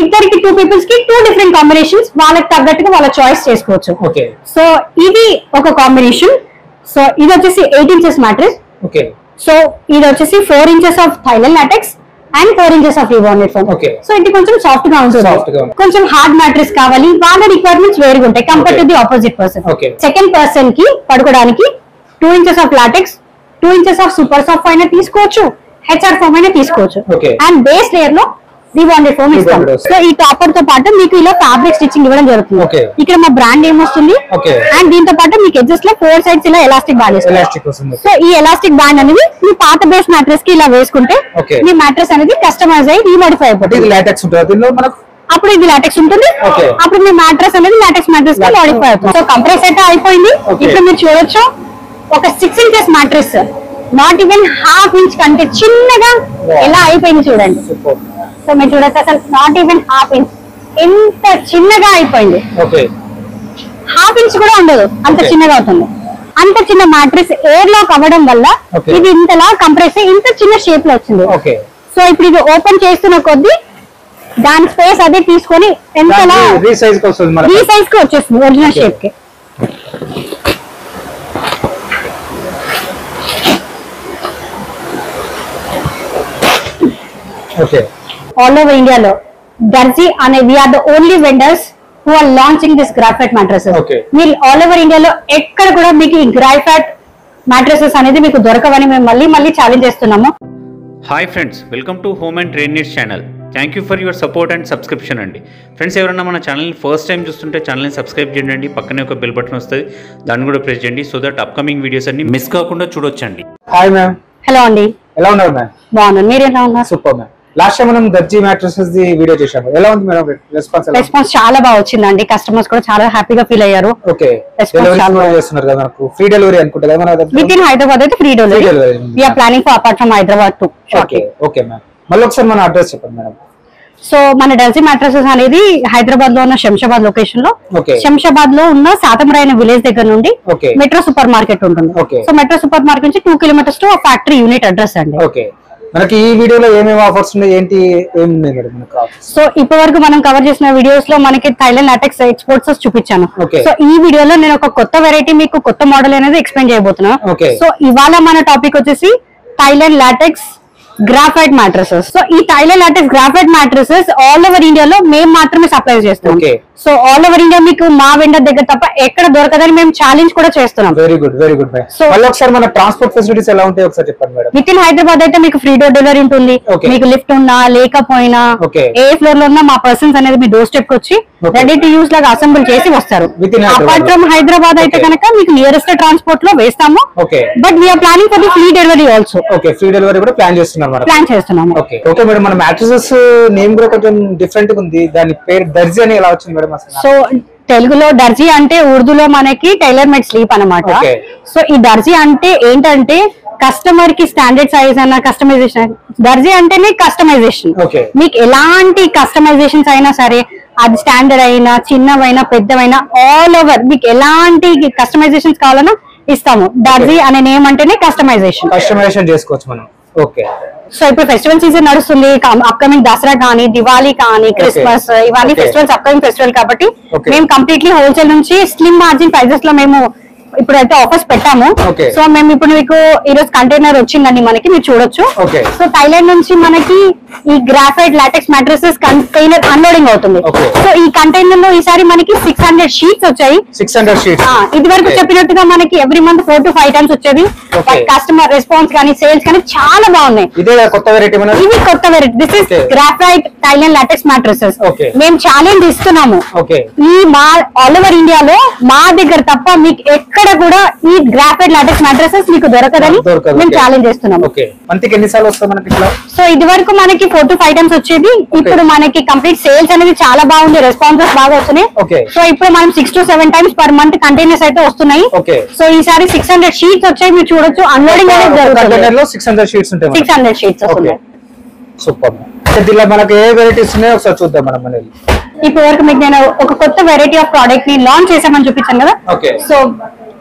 ఇద్దరికి two peoples కి two different combinations వాళ్ళకి తగ్గట్టుగా వాళ్ళ చాయిస్ చేసుకోవచ్చు ఓకే సో ఇది ఒక కాంబినేషన్ సో ఇది వచ్చేసి eight inches mattress okay so ఇది వచ్చేసి four inches of Thailand latex and four inches of rebonded foam Okay. So ఇది కొంచెం సాఫ్ట్ గా ఉంటుంది Soft గా ఉంటుంది. కొంచెం హార్డ్ మ్యాట్రెస్ కావాలి వాళ్ళ రిక్వైర్మెంట్స్ వేరుగా ఉంటాయి compare to Okay. The opposite person Okay. Second person కి పడుకోవడానికి two inches of latex two inches of super soft అయినా తీసుకోవచ్చు హెచ్ఆర్ ఫోమ్ అయినా తీసుకోవచ్చు Okay. అండ్ బేస్ లేయర్ లో రిబాండెడ్ ఫోమ్ ఇస్తాం Rebonded వస్తుంది. సో ఈ టాపర్ తో పాటు మీకు ఇలా ఫ్యాబ్రిక్ స్టిచ్చింగ్ ఇవ్వడం జరుగుతుంది Okay. ఇక్కడ మా బ్రాండ్ నేమ్ వస్తుంది Okay. అండ్ దీంతో పాటు మీకు ఎడ్జెస్ లో ఫోర్ సైడ్స్ ఇలా ఎలాస్టిక్ బ్యాండ్ ఇస్తుంది ఎలాస్టిక్ వస్తుంది సో ఈ ఎలాస్టిక్ బ్యాండ్ అనేది మీ పాత బేస్ మ్యాట్రెస్ కి ఇలా వేసుకుంటే Okay. మీ మ్యాట్రెస్ అనేది కస్టమైజ్ అయ్యి రీమోడిఫై అంటే అయిపోతుంది ఇది లాటెక్స్ ఉంటుంది దీనిలో మనకు అప్పుడు ఇది లాటెక్స్ ఉంటుంది Okay. అప్పుడు మీ మ్యాట్రెస్ అనేది లాటెక్స్ మ్యాట్రెస్ గా Latex. మోడిఫై అవుతుంది సో కంప్రెస్ అయితే అయిపోయింది Okay. ఇప్పుడు మీరు చూడొచ్చు ఒక six inches mattress not even half inch కంటే చిన్నగా Wow. ఎలా అయిపోయింది చూడండి సూపర్ సో మీరు చూడొచ్చు అసలు నాట్ ఈవెన్ హాఫ్ ఇంచ్ ఎంత చిన్నగా అయిపోయింది ఓకే హాఫ్ ఇంచ్ కూడా ఉండదు అంత Okay. చిన్నగా అవుతుంది అంత చిన్న మ్యాట్రిక్స్ ఎయిర్ లాక్ అవ్వడం వల్ల Okay. ఇది ఇంతలా కంప్రెస్ అయ్యి ఇంత చిన్న షేప్ లో వచ్చింది ఓకే సో ఇప్పుడు ఇది ఓపెన్ చేస్తున్న కొద్దీ దాని స్పేస్ అదే తీసుకొని ఎంతలా రీసైజ్ కి వస్తుంది ఈ మనకి సైజ్ కి వచ్చేస్తుంది ఒరిజినల్ Okay. షేప్ కి ఓకే ఆల్ ఓవర్ ఇండియాలో దర్జీ అనే we're the only vendors who are launching this graphite mattresses Okay. మీరు ఆల్ ఓవర్ ఇండియాలో ఎక్కడ కూడా మీకు ఈ గ్రాఫైట్ మ్యాట్రసెస్ అనేది మీకు దొరకవని మేము మళ్ళీ మళ్ళీ ఛాలెంజ్ చేస్తున్నాము hi friends welcome to home and train needs channel thank you for your support and subscription అండి ఫ్రెండ్స్ ఎవరైనా మన ఛానల్ని ఫస్ట్ టైం చూస్తుంటే ఛానల్ని సబ్స్క్రైబ్ చేయండి పక్కనే ఒక బెల్ బటన్ వస్తుంది దాన్ని కూడా ప్రెస్ చేయండి సో దట్ అప్కమింగ్ వీడియోస్ అన్ని మిస్ కాకుండా చూడొచ్చండి హాయ్ మ్యామ్ హలో అండి ఎలా ఉన్నారు మ్యామ్ బాగున్నాను మీరు ఎలా ఉన్నారు సూపర్ మ్యామ్ లాస్ట్ టైం మనం దర్జీ మ్యాట్రసెస్ ది వీడియో చేశాము ఎలా ఉంది మేడం రెస్పాన్స్ ఎలా రెస్పాన్స్ చాలా బాగా వచ్చిందండి కస్టమర్స్ కూడా చాలా హ్యాపీగా ఫీల్ అయ్యారు ఓకే Response డెలివరీ చాలా కూడా చేస్తున్నారు కదా మనకు ఫ్రీ డెలివరీ అనుకుంటా కదా మన దగ్గర విత్ ఇన్ హైదరాబాద్ అయితే free delivery Free delivery. We're planning for apart from Hyderabad to okay okay ma'am మళ్ళీ ఒకసారి మన అడ్రస్ చెప్పండి మేడం సో మన డల్సీ మ్యాట్రసెస్ అనేది హైదరాబాద్ లో ఉన్న శంషాబాద్ లొకేషన్ లో Okay. శంషాబాద్ లో ఉన్న సాతంరాయన విలేజ్ దగ్గర నుండి Okay. మెట్రో సూపర్ మార్కెట్ ఉంటుంది Okay. So metro super market నుంచి two kilometres to factory unit address అండి ఓకే మనకి ఈ వీడియోలో ఏమేమి ఆఫర్స్ ఉన్నాయి ఏంటి ఏం ఉన్నాయి మేడం మనకు offers? సో ఇప్పటి వరకు మనం కవర్ చేసిన వీడియోస్ లో మనకి థైలాండ్ లాటెక్స్ ఎక్స్పోర్ట్స్ చూపించాను Okay. సో ఈ వీడియోలో నేను ఒక కొత్త వెరైటీ మీకు కొత్త మోడల్ అనేది ఎక్స్ప్లెయిన్ చేయబోతున్నాను Okay. సో ఇవాళ మన టాపిక్ వచ్చేసి Thailand latex graphite mattresses so ఈ Thailand latex graphite mattresses all over ఇండియాలో మేము మాత్రమే సప్లై చేస్తాం Okay. So all over India మీకు మా వెండర్ దగ్గర తప్ప ఎక్కడ దొరకదని మేము ఛాలెంజ్ కూడా చేస్తున్నాం very good very good madam So- మళ్ళీ ఒకసారి మన ట్రాన్స్పోర్ట్ ఫెసిలిటీస్ ఎలా ఉంటాయి ఒకసారి చెప్పండి మేడం విత్ ఇన్ హైదరాబాద్ అయితే మీకు ఫ్రీ డోర్ డెలివరీ ఉంటుంది Okay. మీకు లిఫ్ట్ ఉన్నా లేకపోయినా Okay. ఏ ఫ్లోర్ లో ఉన్నా మా పర్సన్స్ అనేది మీ డోర్ స్టెప్ కి వచ్చి Okay. రెడీ టు యూస్ లాగా అసెంబుల్ చేసి వస్తారు Within Hyderabad. Apart from Hyderabad అయితే Okay. కనుక మీకు నియరెస్ట్ ట్రాన్స్పోర్ట్ లో వేస్తాము Okay. But we're planning for the free delivery also okay free delivery కూడా ప్లాన్ చేస్తున్నారు మనం ప్లాన్ చేస్తున్నాము ఓకే ఓకే మేడం మన మ్యాట్రసెస్ నేమ్ కూడా కొంచెం డిఫరెంట్ గా ఉంది దాని పేరు దర్జీ అని ఎలా వచ్చింది మేడం అసలు సో తెలుగులో దర్జీ అంటే ఉర్దూలో మనకి టైలర్ మేడ్ స్లీప్ అన్నమాట Okay. సో ఈ దర్జీ అంటే ఏంటంటే కస్టమర్ కి స్టాండర్డ్ సైజ్ అన్న కస్టమైజేషన్ దర్జీ అంటేనే కస్టమైజేషన్ Okay. మీకు ఎలాంటి కస్టమైజేషన్స్ అయినా సరే అది స్టాండర్డ్ అయినా చిన్నవైనా పెద్దవైనా ఆల్ ఓవర్ మీకు ఎలాంటి కస్టమైజేషన్స్ కావాలన్నా ఇస్తాము దర్జీ అనే నేమ్ అంటేనే కస్టమైజేషన్ కస్టమైజేషన్ చేసుకోవచ్చు మనం ఓకే సో ఇప్పుడు ఫెస్టివల్ సీజన్ నడుస్తుంది అప్కమింగ్ దసరా కానీ దివాళీ కానీ క్రిస్మస్ ఇవన్నీ Okay. ఫెస్టివల్స్ అప్కమింగ్ ఫెస్టివల్ కాబట్టి Okay. మేము కంప్లీట్లీ హోల్సేల్ నుంచి స్లిమ్ మార్జిన్ ప్రైజెస్ లో మేము ఇప్పుడైతే ఆఫర్స్ పెట్టాము Okay. సో మేము ఇప్పుడు మీకు ఈ రోజు కంటైనర్ వచ్చిందండి మనకి మీరు చూడొచ్చు Okay. సో థైలాండ్ నుంచి మనకి ఈ graphite latex mattresses container unloading అవుతుంది Okay. సో ఈ కంటైనర్ లో ఈసారి మనకి సిక్స్ హండ్రెడ్ షీట్స్ వచ్చాయి సిక్స్ హండ్రెడ్ షీట్స్ ఆ, ఇది వరకు చెప్పినట్టుగా మనకి every month four to five times వచ్చేది Okay. కస్టమర్ రెస్పాన్స్ కానీ సేల్స్ కానీ చాలా బాగున్నాయి ఇదే కొత్త వెరైటీ మన ఇవి కొత్త variety this is Okay. Graphite Thailand latex mattresses Okay. మేము ఛాలెంజ్ ఇస్తున్నాము ఓకే ఈ మా ఆల్ ఓవర్ ఇండియాలో మా దగ్గర తప్ప మీకు ఎక్కడ కూడా ఈ గ్రాఫైట్ లాటెక్స్ మ్యాట్రసెస్ మీకు దొరకదని దొరకదు మేము ఛాలెంజ్ చేస్తున్నాము ఓకే మంత్కి ఎన్నిసార్లు వస్తాయి మనకి ఇట్లా సో ఇది వరకు మనకి ఫోర్ టు ఫైవ్ టైమ్స్ వచ్చేది ఇప్పుడు మనకి కంప్లీట్ సేల్స్ అనేది చాలా బాగుంది రెస్పాన్సెస్ బాగా వస్తున్నాయి Okay. సో ఇప్పుడు మనం six to seven times per month containers అయితే వస్తున్నాయి Okay. సో ఈసారి సిక్స్ హండ్రెడ్ షీట్స్ వచ్చాయి మీరు చూడొచ్చు అన్లోడింగ్ అనేది జరుగుతుంది కంటైనర్ లో సిక్స్ హండ్రెడ్ షీట్స్ ఉంటాయి సిక్స్ హండ్రెడ్ షీట్స్ ఓకే వస్తున్నాయి సూపర్ దీనిలో మనకి ఏ వెరైటీస్ ఉన్నాయో ఒకసారి చూద్దాం మనం అనేది ఇప్పుడు వరకు మీకు నేను ఒక కొత్త వెరైటీ ఆఫ్ ప్రోడక్ట్ ని లాంచ్ చేసామని చూపించాను కదా Okay. సో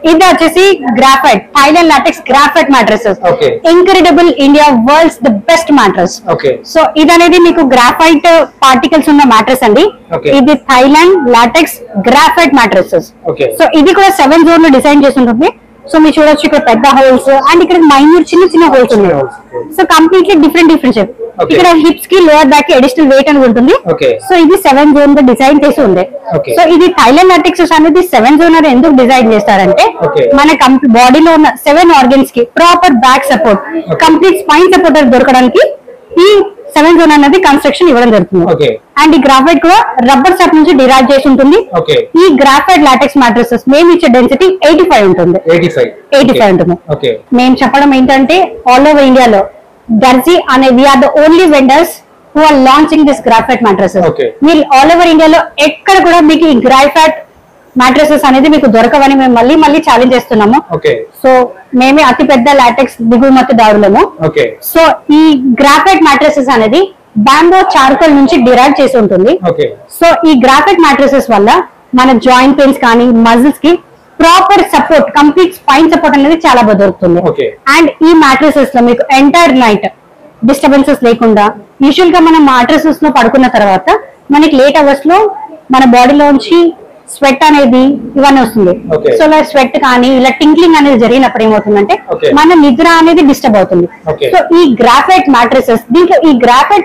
ఇది వచ్చేసి graphite Thailand latex graphite mattresses Okay. Incredible India world's the best mattress okay so ఇది అనేది మీకు గ్రాఫైట్ పార్టికల్స్ ఉన్న మ్యాట్రస్ అండి Okay. ఇది Thailand latex graphite mattresses okay so ఇది కూడా సెవెన్ జోన్ లో డిజైన్ చేసి ఉంటుంది సో మీరు చూడొచ్చు ఇక్కడ పెద్ద హోల్స్ అండ్ ఇక్కడ మైన్యూట్ చిన్న చిన్న హోల్స్ ఉన్నాయి holes, okay. So completely different different shape Okay. ఇక్కడ హిప్స్ కి లోవర్ బ్యాక్ కి అడిషనల్ వెయిట్ అనేది ఉంటుంది Okay. సో ఇది సెవెన్ జోన్ గా డిజైన్ చేసి ఉంది Okay. సో ఇది థైలాండ్ లాటెక్స్ అనేది సెవెన్ జోన్ అని ఎందుకు డిజైన్ చేస్తారంటే Okay. మన బాడీలో ఉన్న సెవెన్ ఆర్గన్స్ కి proper back support complete spine support దొరకడానికి ఈ సెవెన్ జోన్ అనేది కన్స్ట్రక్షన్ ఇవ్వడం జరుగుతుంది Okay. అండ్ ఈ గ్రాఫైట్ కూడా రబ్బర్ స్టాప్ నుంచి డిరైవ్ చేసి ఉంటుంది ఓకే ఈ గ్రాఫైట్ లాటెక్స్ మ్యాట్రసెస్ మేము ఇచ్చే డెన్సిటీ ఎయిటీ ఫైవ్ ఉంటుంది ఎయిటీ ఫైవ్ ఎయిటీ ఫైవ్ ఉంటుంది ఓకే మేము చెప్పడం ఏంటంటే ఆల్ ఓవర్ ఇండియాలో దర్జీ అనే we're the only vendors who are launching this graphite mattresses Okay. మీరు ఆల్ ఓవర్ ఇండియాలో ఎక్కడ కూడా మీకు ఈ గ్రాఫైట్ మ్యాట్రసెస్ అనేది మీకు దొరకవని మేము మళ్ళీ మళ్ళీ ఛాలెంజ్ చేస్తున్నాము ఓకే సో మేమే అతి పెద్ద లాటెక్స్ దిగుమతి దారులము ఓకే సో ఈ గ్రాఫైట్ మ్యాట్రసెస్ అనేది బ్యాంబో చార్కోల్ నుంచి డిరైవ్ చేసి ఉంటుంది ఓకే సో ఈ గ్రాఫైట్ మ్యాట్రసెస్ వల్ల మన జాయింట్ పెయిన్స్ కానీ మజిల్స్ కి proper support complete spine support అనేది చాలా బాగా దొరుకుతుంది Okay. అండ్ ఈ మ్యాట్రసెస్ లో మీకు ఎంటైర్ నైట్ డిస్టర్బెన్సెస్ లేకుండా యూజువల్ గా మనం మ్యాట్రసెస్ లో పడుకున్న తర్వాత మనకి లేట్ అవర్స్ లో మన బాడీలోంచి స్వెట్ అనేది ఇవన్నీ వస్తుంది Okay. సో ఇలా స్వెట్ కానీ ఇలా టింక్లింగ్ అనేది జరిగినప్పుడు ఏమవుతుందంటే Okay. మన నిద్ర అనేది డిస్టర్బ్ అవుతుంది Okay. సో ఈ గ్రాఫైట్ మ్యాట్రసెస్ దీంట్లో ఈ గ్రాఫైట్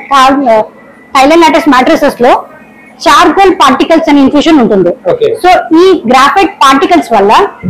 థైలాండ్ లాటెక్స్ మ్యాట్రసెస్ లో చార్కోల్ పార్టికల్స్ అనే ఇన్ఫ్యూషన్ ఉంటుంది Okay. సో ఈ గ్రాఫైట్ పార్టికల్స్ వల్ల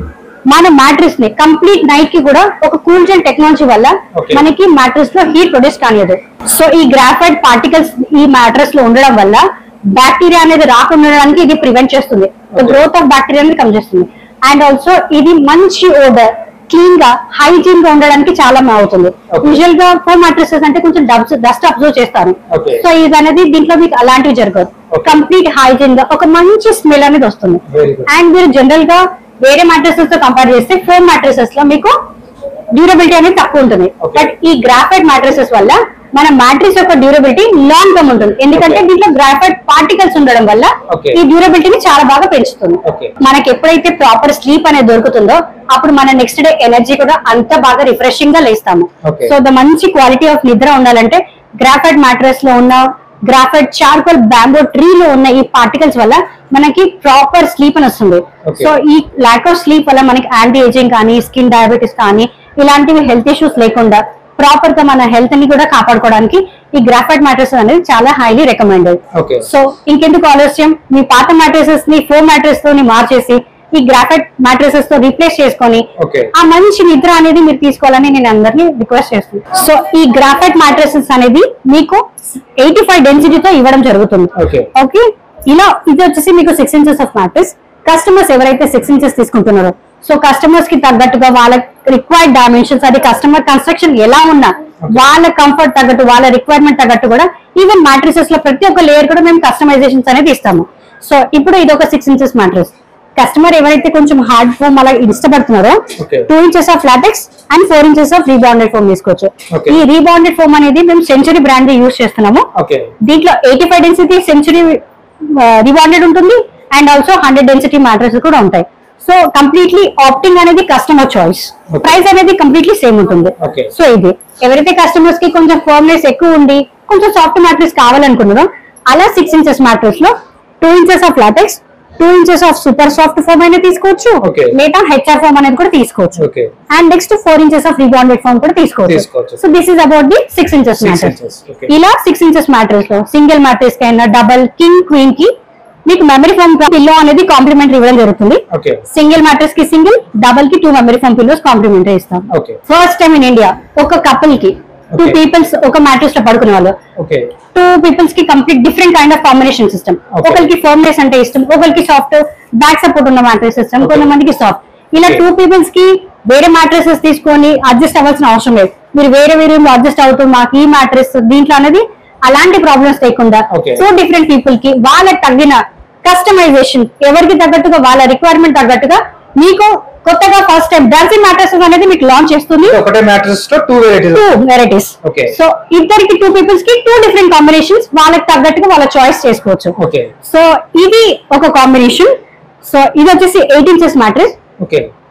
మన మ్యాట్రిక్స్ ని కంప్లీట్ నైట్ కి కూడా ఒక కూల్ జెల్ టెక్నాలజీ వల్ల Okay. మనకి మ్యాట్రిక్స్ లో హీట్ ప్రొడ్యూస్ కానియదు సో ఈ గ్రాఫైట్ పార్టికల్స్ ఈ మ్యాట్రిక్స్ లో ఉండడం వల్ల బ్యాక్టీరియా అనేది రాకుండా ఉండడానికి ఇది ప్రివెంట్ చేస్తుంది Okay. గ్రోత్ ఆఫ్ బ్యాక్టీరియా అనేది కమ్ చేస్తుంది అండ్ ఆల్సో ఇది మంచి ఓడర్ క్లీన్ గా హైజీన్ గా ఉండడానికి చాలా అవుతుంది Okay. యూజువల్ గా ఫోర్ మ్యాట్రిసెస్ అంటే కొంచెం డస్ట్ అబ్జర్వ్ చేస్తారు Okay. సో ఇది అనేది దీంట్లో మీకు అలాంటివి జరగదు Okay. కంప్లీట్ హైజీన్ గా ఒక మంచి స్మెల్ అనేది వస్తుంది Very good. అండ్ మీరు జనరల్ గా వేరే మ్యాట్రసెస్ తో కంపేర్ చేస్తే ఫోమ్ మ్యాట్రసెస్ లో మీకు డ్యూరబిలిటీ అనేది తక్కువ ఉంటుంది Okay. బట్ ఈ గ్రాఫైట్ మ్యాట్రసెస్ వల్ల మన మ్యాట్రిక్స్ యొక్క డ్యూరబిలిటీ లాంగ్ టర్మ్ ఉంటుంది ఎందుకంటే Okay. దీంట్లో గ్రాఫైట్ పార్టికల్స్ ఉండడం వల్ల Okay. ఈ డ్యూరబిలిటీని చాలా బాగా పెంచుతుంది Okay. మనకి ఎప్పుడైతే ప్రాపర్ స్లీప్ అనేది దొరుకుతుందో అప్పుడు మన నెక్స్ట్ డే ఎనర్జీ కూడా అంత బాగా రిఫ్రెషింగ్ గా లేస్తాము Okay. సో ద మంచి క్వాలిటీ ఆఫ్ నిద్ర ఉండాలంటే గ్రాఫైట్ మ్యాట్రస్ లో ఉన్న గ్రాఫైట్ చార్కోల్ బ్యాంబో ట్రీ లో ఉన్న ఈ పార్టికల్స్ వల్ల మనకి ప్రాపర్ స్లీప్ అని వస్తుంది Okay. సో ఈ ల్యాక్ ఆఫ్ స్లీప్ వల్ల మనకి యాంటీ ఏజింగ్ కానీ స్కిన్ డయాబెటీస్ కానీ ఇలాంటివి హెల్త్ ఇష్యూస్ లేకుండా ప్రాపర్ గా మన హెల్త్ ని కూడా కాపాడుకోవడానికి ఈ గ్రాఫైట్ మ్యాట్రస్ అనేది చాలా హైలీ రికమెండెడ్ ఓకే సో ఇంకెందుకు ఆలస్యం మీ పాత మ్యాట్రసెస్ ని ఫోర్ మ్యాట్రస్ తో మార్చేసి ఈ గ్రాఫైట్ మ్యాట్రసెస్ తో రీప్లేస్ చేసుకొని Okay. ఆ మంచి నిద్ర అనేది మీరు తీసుకోవాలని నేను అందరినీ రిక్వెస్ట్ చేస్తున్నాను సో ఈ గ్రాఫైట్ మ్యాట్రసెస్ అనేది మీకు ఎయిటీ ఫైవ్ డెన్సిటీతో ఇవ్వడం జరుగుతుంది Okay. ఓకే ఇలా ఇది వచ్చేసి మీకు six inches of mattress customers ఎవరైతే సిక్స్ ఇంచెస్ తీసుకుంటున్నారో సో కస్టమర్స్ కి తగ్గట్టుగా వాళ్ళ రిక్వైర్డ్ డైమెన్షన్స్ అది కస్టమర్ కన్స్ట్రక్షన్ ఎలా ఉన్నా వాళ్ళ కంఫర్ట్ తగ్గట్టు వాళ్ళ రిక్వైర్మెంట్ తగ్గట్టు కూడా ఈవెన్ మ్యాట్రసెస్ లో ప్రతి ఒక్క లేయర్ కూడా మేము కస్టమైజేషన్స్ అనేది ఇస్తాము సో ఇప్పుడు ఇది ఒక సిక్స్ ఇంచెస్ మ్యాట్రస్ కస్టమర్ ఎవరైతే కొంచెం హార్డ్ ఫోమ్ అలా ఇష్టపడుతున్నారో Okay. Two inches of latex and four inches of rebonded foam తీసుకోవచ్చు Okay. ఈ రీబాండెడ్ ఫోమ్ అనేది మేము సెంచరీ బ్రాండ్ యూస్ చేస్తున్నాము ఓకే దీంట్లో eighty five density century rebonded ఉంటుంది and also hundred density mattress కూడా ఉంటాయి సో కంప్లీట్లీ ఆప్టింగ్ అనేది కస్టమర్ చాయిస్ Okay. ప్రైస్ అనేది కంప్లీట్లీ సేమ్ ఉంటుంది Okay. సో ఇది ఎవరైతే కస్టమర్స్ కి కొంచెం ఫర్మ్నెస్ ఎక్కువ ఉండి కొంచెం సాఫ్ట్ మ్యాట్రస్ కావాలనుకున్నారో అలా సిక్స్ ఇంచెస్ మ్యాట్రస్ లో two inches of latex two inches of super soft foam అయినా తీసుకోవచ్చు Okay. లేదా హెచ్ఆర్ ఫోమ్ అనేది కూడా తీసుకోవచ్చు okay and next four inches of rebonded foam కూడా తీసుకోవచ్చు తీసుకోవచ్చు. So this is about the six inches Six mattress inches, okay. ఇలా సిక్స్ ఇంచెస్ మ్యాట్రస్ లో సింగిల్ మ్యాట్రస్ కి అయినా డబల్ కింగ్ క్వీన్ కి మీకు మెమరీ ఫోమ్ పిల్లో అనేది కాంప్లిమెంటరీ ఇవ్వడం జరుగుతుంది ఓకే సింగిల్ మ్యాట్రస్ కి సింగిల్ డబల్ కి two memory foam pillows complimentary ఇస్తాం okay first time in India ఒక కపుల్ కి టూ Okay. పీపుల్స్ ఒక మ్యాట్రస్ లో పడుకునే వాళ్ళు ఓకే టూ పీపుల్స్ కి complete different kind of combination system Okay. ఒకరికి ఫోమ్నెస్ అంటే ఇష్టం ఒకరికి సాఫ్ట్ బ్యాక్ సపోర్ట్ ఉన్న మ్యాట్రస్ సిస్టమ్ Okay. కొంతమందికి సాఫ్ట్ ఇలా Okay. టూ పీపుల్స్ కి వేరే మ్యాట్రసెస్ తీసుకొని అడ్జస్ట్ అవ్వాల్సిన అవసరం లేదు మీరు వేరే వేరే అడ్జస్ట్ అవుతూ మాకు ఈ మ్యాట్రస్ దీంట్లో అనేది అలాంటి ప్రాబ్లమ్స్ లేకుండా Okay. టూ డిఫరెంట్ పీపుల్ కి వాళ్ళకి తగిన కస్టమైజేషన్ ఎవరికి తగ్గట్టుగా వాళ్ళ రిక్వైర్మెంట్ తగ్గట్టుగా మీకు కొత్తగా ఫస్ట్ టైం డర్సీ మ్యాట్రసెస్ అనేది మీకు లాంచ్ చేస్తుంది ఒకటే మ్యాట్రస్ లో two varieties two varieties Okay. So ఇద్దరికి టూ పీపుల్స్ కి టూ డిఫరెంట్ కాంబినేషన్స్ వాళ్ళకి తగ్గట్టుగా వాళ్ళ చాయిస్ చేసుకోవచ్చు ఓకే సో ఇది ఒక కాంబినేషన్ సో ఇది వచ్చేసి eight inches matrix okay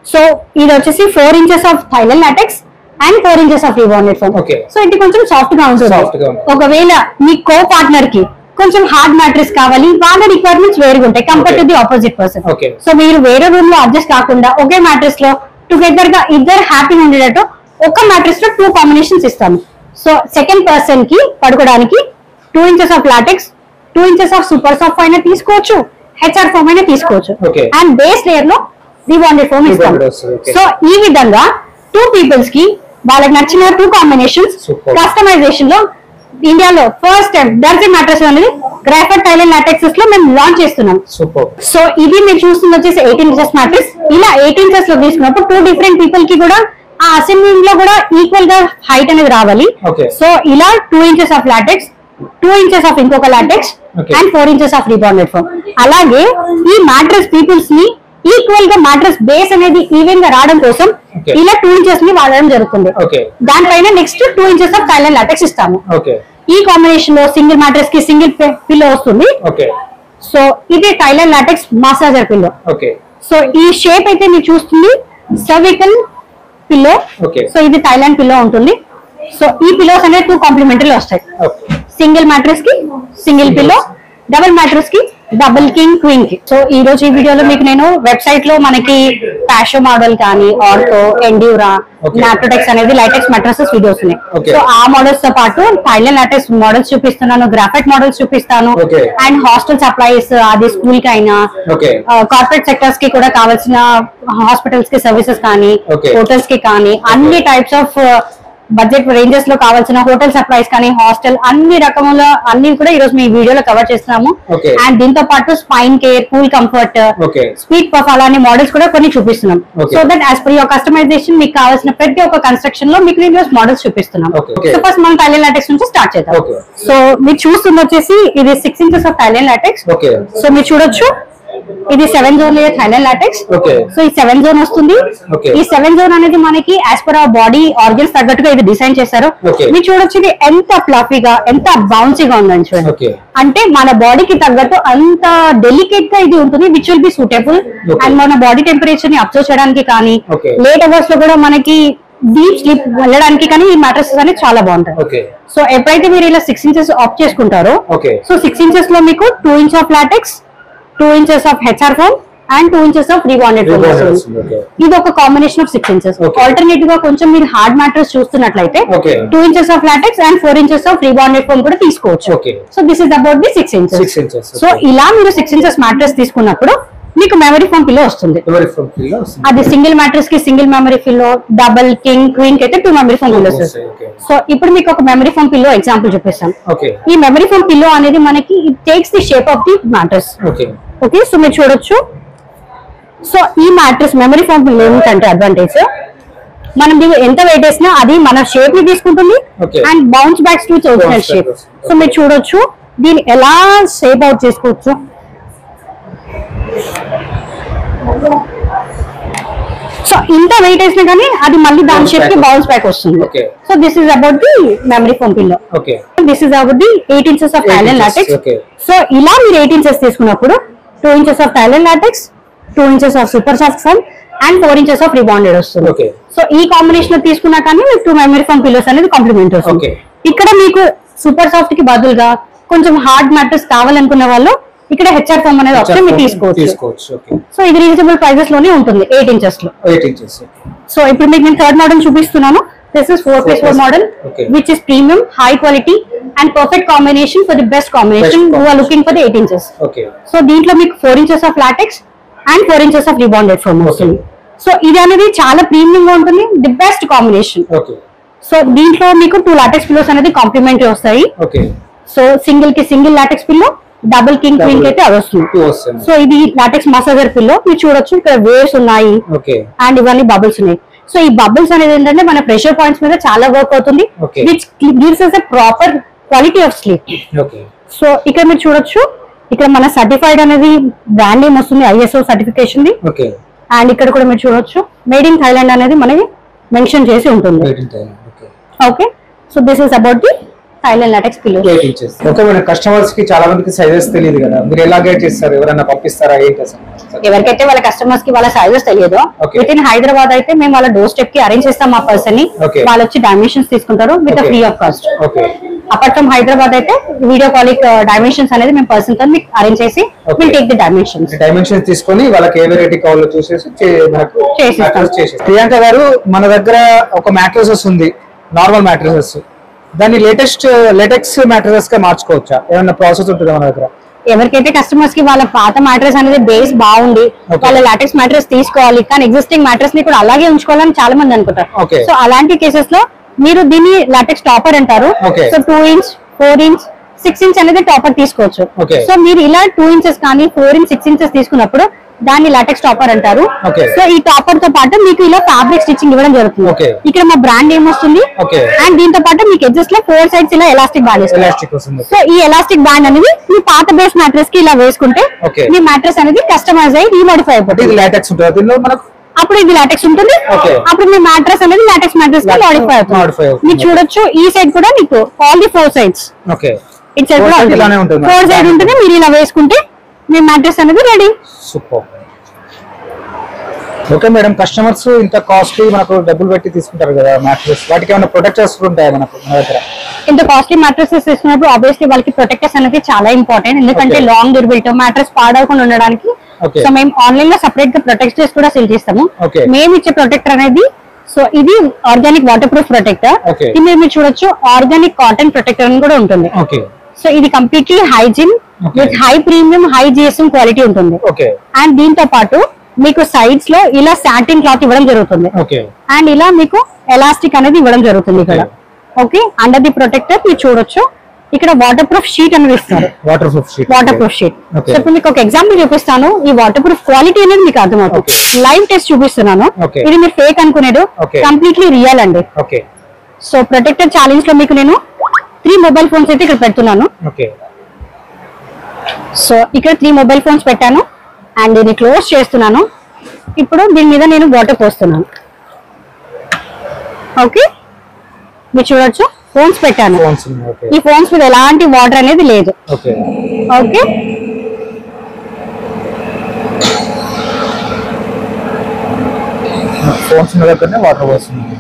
so ఇది వచ్చేసి four inches of Thailand latex and four inches of rebonded foam Okay. So ఇది కొంచెం సాఫ్ట్ గా ఉంటుంది Soft గా ఉంటుంది. ఒకవేళ మీ కో పార్ట్నర్ కి కొంచెం హార్డ్ మ్యాట్రెస్ కావాలి వాళ్ళ రిక్వైర్మెంట్స్ వేరుగా ఉంటాయి compare to Okay. The opposite person Okay. So మీరు వేరే రూమ్ లో అడ్జస్ట్ కాకుండా ఒకే మ్యాట్రెస్ లో టుగెదర్ గా ఇద్దరు హ్యాపీగా ఉండేటట్టు ఒక మ్యాట్రెస్ లో టూ కాంబినేషన్స్ ఇస్తాము సో సెకండ్ పర్సన్ కి పడుకోవడానికి two inches of latex two inches of super soft అయినా తీసుకోవచ్చు హెచ్ఆర్ ఫోమ్ అయినా తీసుకోవచ్చు Okay. అండ్ బేస్ లేయర్ లో రిబాండెడ్ ఫోమ్ ఇస్తాం Rebonded వస్తుంది, okay. సో ఈ విధంగా టూ పీపుల్స్ కి వాళ్ళకి నచ్చిన టూ కాంబినేషన్స్ Super. కస్టమైజేషన్ లో ఇండియాలో ఫస్ట్ టైం డర్జీ మ్యాట్రెస్ అనేది గ్రాఫైట్ టైలెన్ లాటెక్సెస్ లో మేము లాంచ్ చేస్తున్నాం సూపర్ సో ఇది మీరు చూస్తుంది వచ్చేసి ఎయిటీన్ ఇంచెస్ మ్యాట్రిక్స్ ఇలా ఎయిటీన్ ఇంచెస్ లో తీసుకున్నప్పుడు టూ డిఫరెంట్ పీపుల్ కి కూడా ఆ అసెంబ్లింగ్ లో కూడా ఈక్వల్ గా హైట్ అనేది రావాలి Okay. సో ఇలా two inches of latex two inches of ఇంకొక latex Okay. And four inches of rebonded foam అలాగే ఈ మ్యాట్రెస్ పీపుల్స్ ని ఈక్వల్ గా మ్యాట్రెస్ బేస్ అనేది ఈవెన్ గా రావడం కోసం Okay. ఇలా టూ ఇంచెస్ ని వాడడం జరుగుతుంది ఓకే దానిపైన next two inches of Thailand latex ఇస్తాము ఓకే ఈ కాంబినేషన్ లో సింగిల్ మ్యాట్రెస్ కి సింగిల్ పిల్లో వస్తుంది ఓకే సో ఇది Thailand latex massager pillow okay so ఈ షేప్ అయితే మీరు చూస్తుంది సర్వికల్ పిల్లో Okay. సో ఇది థైలాండ్ పిల్లో ఉంటుంది సో ఈ పిల్లోస్ అనేవి టూ కాంప్లిమెంటరీ వస్తాయి ఓకే సింగిల్ మ్యాట్రెస్ కి సింగిల్ పిల్లో డబుల్ మ్యాట్రెస్ కి డబుల్ కింగ్ క్వీన్ కి సో ఈ రోజు ఈ వీడియోలో మీకు నేను వెబ్సైట్ లో మనకి ప్యాషో మోడల్ కానీ ఆర్తో ఎండ్యూరా Okay. నాప్టోటెక్స్ అనేది లైటెక్స్ మెట్రసెస్ వీడియోస్ ఉన్నాయి Okay. సో ఆ మోడల్స్ తో పాటు థైలాండ్ లాటెక్స్ మోడల్స్ చూపిస్తున్నాను గ్రాఫైట్ మోడల్స్ చూపిస్తాను Okay. అండ్ హాస్టల్ సప్లైస్ అది స్కూల్ కి అయినా ఓకే కార్పొరేట్ సెక్టర్స్ కి కూడా కావాల్సిన హాస్పిటల్స్ కి సర్వీసెస్ కానీ Okay. హోటల్స్ కి కానీ అన్ని టైప్స్ ఆఫ్ బడ్జెట్ రేంజెస్ లో కావాల్సిన హోటల్ సప్లైస్ కానీ హాస్టల్ అన్ని రకముల అన్ని కూడా ఈ రోజు మీ వీడియోలో కవర్ చేస్తున్నాము Okay. అండ్ దీంతో పాటు spine care cool comfort okay speed puff అలాంటి మోడల్స్ కూడా కొన్ని చూపిస్తున్నాం Okay. So that as per your customization మీకు కావాల్సిన ప్రతి ఒక్క కన్స్ట్రక్షన్ లో మీకు నేను మోడల్స్ చూపిస్తున్నాం Okay. Okay. సో ఫస్ట్ మనం థైలాండ్ లాటెక్స్ నుంచి స్టార్ట్ చేద్దాం Okay. సో మీరు చూస్తుంది వచ్చేసి ఇది six inches of Thailand latex okay so మీరు చూడొచ్చు ఇది seven zone layer Thailand latex Okay. So ఈ సెవెన్ జోన్ వస్తుంది Okay. ఈ సెవెన్ జోన్ అనేది మనకి as per our body organs తగ్గట్టుగా ఇది డిజైన్ చేశారు Okay. మీరు చూడొచ్చు ఇది ఎంత ఫ్లఫీగా ఎంత బౌన్సీగా ఉందని చూడండి Okay. అంటే మన బాడీకి తగ్గట్టు అంత డెలికేట్ గా ఇది ఉంటుంది which will be suitable Okay. And మన బాడీ టెంపరేచర్ ని అబ్జర్వ్ చేయడానికి కానీ Okay. లేట్ అవర్స్ లో కూడా మనకి డీప్ స్లీప్ వెళ్ళడానికి కానీ ఈ మ్యాట్రసెస్ అనేది చాలా బాగుంటాయి ఓకే సో ఎప్పుడైతే మీరు ఇలా సిక్స్ ఇంచెస్ ఆఫ్ చేసుకుంటారో Okay. సో సిక్స్ ఇంచెస్ లో మీకు two inch of latex two inches of HR foam and two inches of rebonded foam Rebonded వస్తుంది వస్తుంది, okay. ఇది ఒక combination of six inches Okay. Alternative గా కొంచెం మీరు హార్డ్ మ్యాట్రస్ చూస్తున్నట్లయితే Okay. Two inches of latex and four inches of rebonded foam కూడా తీసుకోవచ్చు Okay. So this is about the six inches Six inches, so okay. ఇలా మీరు six inches mattress తీసుకున్నప్పుడు మీకు మెమరీ ఫోమ్ పిల్లో వస్తుంది ఎవరి phone pillow వస్తుంది అది సింగిల్ మ్యాట్రస్ కి single memory pillow double king queen కి అయితే టూ మెమరీ ఫోమ్ పిల్లోస్ వస్తాయి, okay. సో ఇప్పుడు మీకు ఒక మెమరీ ఫోమ్ పిల్లో ఎగ్జాంపుల్ చూపిస్తాను ఓకే ఈ మెమరీ ఫోమ్ పిల్లో అనేది మనకి it takes the shape of the mattress okay okay so మీరు చూడొచ్చు సో ఈ మ్యాట్రస్ మెమరీ ఫోమ్ పిల్లో ఏమిటంటే అడ్వాంటేజ్ మనం దీన్ని ఎంత వెయిట్ వేసినా అది మన షేప్ ని తీసుకుంటుంది Okay. And bounce backs to original Bounce shape back వస్తుంది. సో మీరు చూడొచ్చు దీన్ని ఎలా షేప్ అవుట్ చేసుకోవచ్చు సో ఇంత వెయిట్ వేసినా కానీ అది మళ్ళీ దాని Bounce షేప్ కి back బౌన్స్ బ్యాక్ వస్తుంది Okay. So this is about the memory foam pillow okay this is about the eight inches of Eight Thailand inches, latex okay. So ఇలా మీరు ఎయిట్ ఇంచెస్ తీసుకున్నప్పుడు two inches of Thailand latex two inches of super soft foam and four inches of rebonded వస్తుంది Okay. So ఈ combination లో తీసుకున్నా కానీ మీకు two memory foam pillows అనేది కాంప్లిమెంట్ వస్తుంది Okay. ఇక్కడ మీకు సూపర్ సాఫ్ట్ కి బదులుగా కొంచెం హార్డ్ మ్యాటర్స్ కావాలనుకున్న వాళ్ళు ఇక్కడ హెచ్ఆర్ ఫోమ్ అనేది ఆప్షన్ మీరు తీసుకోవచ్చు తీసుకోవచ్చు ఓకే సో ఇది రీజనబుల్ ప్రైజెస్ లోనే ఉంటుంది ఎయిట్ ఇంచెస్ లో ఎయిట్ ఇంచెస్ సో ఇప్పుడు మీకు నేను థర్డ్ మోడల్ చూపిస్తున్నాను this is four plus four plus- model okay. Which is premium high quality and perfect combination for the best combination Best you are combination. Looking for the eight inches okay so దీంట్లో మీకు four inches of latex and four inches of rebonded foam వస్తుంది so ఇది అనేది చాలా premium గా ఉంటుంది the best combination okay so దీంట్లో మీకు టూ లాటెక్స్ పిల్లోస్ అనేది కాంప్లిమెంటరీ వస్తాయి ఓకే సో సింగిల్ కి single latex pillow double king queen కి అయితే అది వస్తుంది టూ వస్తుంది సో ఇది లాటెక్స్ మసాజర్ పిల్లో మీరు చూడొచ్చు ఇక్కడ వేవ్స్ ఉన్నాయి ఓకే అండ్ ఇవన్నీ బబుల్స్ ఉన్నాయి సో ఈ బబుల్స్ అనేది ఏంటంటే మన ప్రెషర్ పాయింట్స్ మీద చాలా వర్క్ అవుతుంది Okay. Which gives us a proper quality of sleep okay so ఇక్కడ మీరు చూడొచ్చు ఇక్కడ మన సర్టిఫైడ్ అనేది బ్రాండ్ నేమ్ వస్తుంది ISO certification the okay and ఇక్కడ కూడా మీరు చూడొచ్చు మేడ్ ఇన్ థైలాండ్ అనేది మనకి మెన్షన్ చేసి ఉంటుంది eight inches okay okay so this is about the Thailand latex pillow eight inches okay మన కస్టమర్స్ కి చాలా మందికి సైజెస్ తెలియదు కదా మీరు ఎలా గైడ్ చేస్తారు ఎవరైనా పంపిస్తారా ఏంటి అసలు ఎవరికైతే వాళ్ళ కస్టమర్స్ కి వాళ్ళ సైజెస్ తెలియదో Okay. విత్ ఇన్ హైదరాబాద్ అయితే మేము వాళ్ళ డోర్ స్టెప్ కి అరేంజ్ చేస్తాం మా పర్సన్ ని Okay. వాళ్ళు వచ్చి డైమెన్షన్స్ తీసుకుంటారు with Okay. Free of cost okay apart from Hyderabad అయితే వీడియో కాలింగ్ డైమెన్షన్స్ అనేది మేము పర్సన్ తో మీకు అరేంజ్ చేసి Okay. Will take the dimensions dimensions తీసుకొని వాళ్ళకి ఏ వెరైటీ కావాలో చూసేసి చే- మనకు చేసిస్తాం. mattress చేసేస్తాం. ప్రియాంక గారు మన దగ్గర ఒక మ్యాట్రసెస్ ఉంది నార్మల్ మ్యాట్రసెస్ దాన్ని లేటెస్ట్ లేటెక్స్ మ్యాట్రసెస్ గా మార్చుకోవచ్చా ఏమన్నా ప్రాసెస్ ఉంటుందా మన దగ్గర ఎవరికైతే కస్టమర్స్ కి వాళ్ళ పాత మ్యాట్రెస్ అనేది బేస్ బాగుండి Okay. వాళ్ళ లాటెక్స్ మ్యాట్రెస్ తీసుకోవాలి కానీ ఎగ్జిస్టింగ్ మ్యాట్రెస్ ని కూడా అలాగే ఉంచుకోవాలని చాలా మంది అనుకుంటారు Okay. సో అలాంటి కేసెస్ లో మీరు దీన్ని లాటెక్స్ టాపర్ అంటారు Okay. So two inch four inch six inch అనేది టాపర్ తీసుకోవచ్చు Okay. సో మీరు ఇలా టూ ఇంచెస్ కానీ ఫోర్ ఇంచ్ సిక్స్ ఇంచెస్ తీసుకున్నప్పుడు దాన్ని లాటెక్స్ టాపర్ అంటారు Okay. సో ఈ టాపర్ తో పాటు మీకు ఇలా ఫ్యాబ్రిక్ స్టిచ్చింగ్ ఇవ్వడం జరుగుతుంది Okay. ఇక్కడ మా బ్రాండ్ నేమ్ వస్తుంది Okay. అండ్ దీంతో పాటు మీకు ఎడ్జెస్ లో ఫోర్ సైడ్స్ ఇలా ఎలాస్టిక్ బ్యాండ్ ఇస్తారు ఎలాస్టిక్ వస్తుంది సో ఈ ఎలాస్టిక్ బ్యాండ్ అనేది మీ పాత బేస్ మ్యాట్రెస్ కి ఇలా వేసుకుంటే Okay. మీ మ్యాట్రెస్ అనేది కస్టమైజ్ అయ్యి రీమోడిఫై అంటే అయిపోతుంది ఇది లాటెక్స్ ఉంటుంది దీనిలో మనకు అప్పుడు ఇది లాటెక్స్ ఉంటుంది Okay. అప్పుడు మీ మ్యాట్రెస్ అనేది లాటెక్స్ మ్యాట్రెస్ గా Latex మోడిఫై modify అవుతుంది అవుతుంది. మీరు చూడొచ్చు ఈ సైడ్ కూడా మీకు all the four sides okay it side Four కూడా sides ఇలానే ఉంటుంది. ఫోర్ సైడ్ ఉంటుంది మీరు ఇలా వేసుకుంటే మీ మ్యాట్రెస్ అనేది ready super okay madam customers ఇంత కాస్ట్లీ మనకు డబ్బులు పెట్టి తీసుకుంటారు కదా మ్యాట్రెస్ వాటికి ఏమైనా ప్రొటెక్టర్స్ ఉంటాయి మనకు మన దగ్గర ఇంత కాస్ట్లీ మ్యాట్రెసెస్ తీసుకున్నప్పుడు ఆబ్వియస్లీ వాళ్ళకి ప్రొటెక్టర్స్ అనేది చాలా ఇంపార్టెంట్ ఎందుకంటే Okay. లాంగ్ డ్యూరబిలిటీ మ్యాట్రెస్ పాడవకుండా ఉండడానికి Okay. సో మేము ఆన్లైన్ లో సెపరేట్ గా ప్రొటెక్టర్స్ కూడా సెల్ చేస్తాము Okay. మేము ఇచ్చే ప్రొటెక్టర్ అనేది సో ఇది organic waterproof protector Okay. ఇది మీరు చూడొచ్చు ఆర్గానిక్ కాటన్ ప్రొటెక్టర్ అని కూడా ఉంటుంది ఓకే సో ఇది completely hygiene Okay. With high premium high GSM quality ఉంటుంది ఓకే అండ్ దీంతో పాటు మీకు సైడ్స్ లో ఇలా సాటిన్ క్లాత్ ఇవ్వడం జరుగుతుంది ఓకే అండ్ ఇలా మీకు ఎలాస్టిక్ అనేది ఇవ్వడం జరుగుతుంది ఇక్కడ ఓకే అండర్ ది ప్రొటెక్టర్ మీరు చూడొచ్చు ఇక్కడ వాటర్ ప్రూఫ్ షీట్ అనేది ఇస్తారు waterproof sheet waterproof sheet Okay. So ఇప్పుడు మీకు ఒక ఎగ్జాంపుల్ చూపిస్తాను ఈ వాటర్ ప్రూఫ్ క్వాలిటీ అనేది మీకు అర్థమవుతుంది Okay. లైవ్ టెస్ట్ చూపిస్తున్నాను Okay. ఇది మీరు ఫేక్ అనుకునేది Okay. కంప్లీట్లీ రియల్ అండి ఓకే సో ప్రొటెక్టర్ ఛాలెంజ్ లో మీకు నేను త్రీ మొబైల్ ఫోన్స్ అయితే ఇక్కడ పెడుతున్నాను ఓకే సో ఇక్కడ త్రీ మొబైల్ ఫోన్స్ పెట్టాను అండ్ దీన్ని క్లోజ్ చేస్తున్నాను ఇప్పుడు దీని మీద నేను వాటర్ పోస్తున్నాను ఓకే మీరు చూడొచ్చు ఫోన్స్ పెట్టాను ఫోన్స్ ఓకే ఈ ఫోన్స్ మీద ఎలాంటి వాటర్ అనేది లేదు ఓకే ఓకే ఫోన్స్ మీద దగ్గరనే వాటర్ వస్తుంది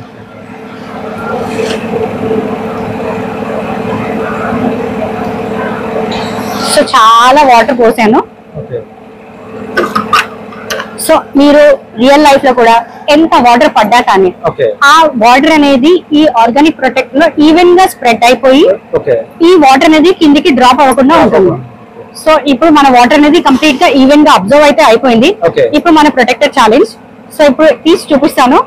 సో చాలా వాటర్ పోసాను ఓకే సో మీరు రియల్ లైఫ్ లో కూడా ఎంత వాటర్ పడ్డా కానీ ఓకే ఆ వాటర్ అనేది ఈ ఆర్గానిక్ ప్రొటెక్ట్ లో ఈవెన్ గా స్ప్రెడ్ అయిపోయి ఓకే ఈ వాటర్ అనేది కిందికి డ్రాప్ అవ్వకుండా ఉంటుంది సో ఇప్పుడు మన వాటర్ అనేది కంప్లీట్ గా ఈవెన్ గా అబ్జర్వ్ అయితే అయిపోయింది Okay. ఇప్పుడు మన ప్రొటెక్టర్ ఛాలెంజ్ సో ఇప్పుడు తీసి చూపిస్తాను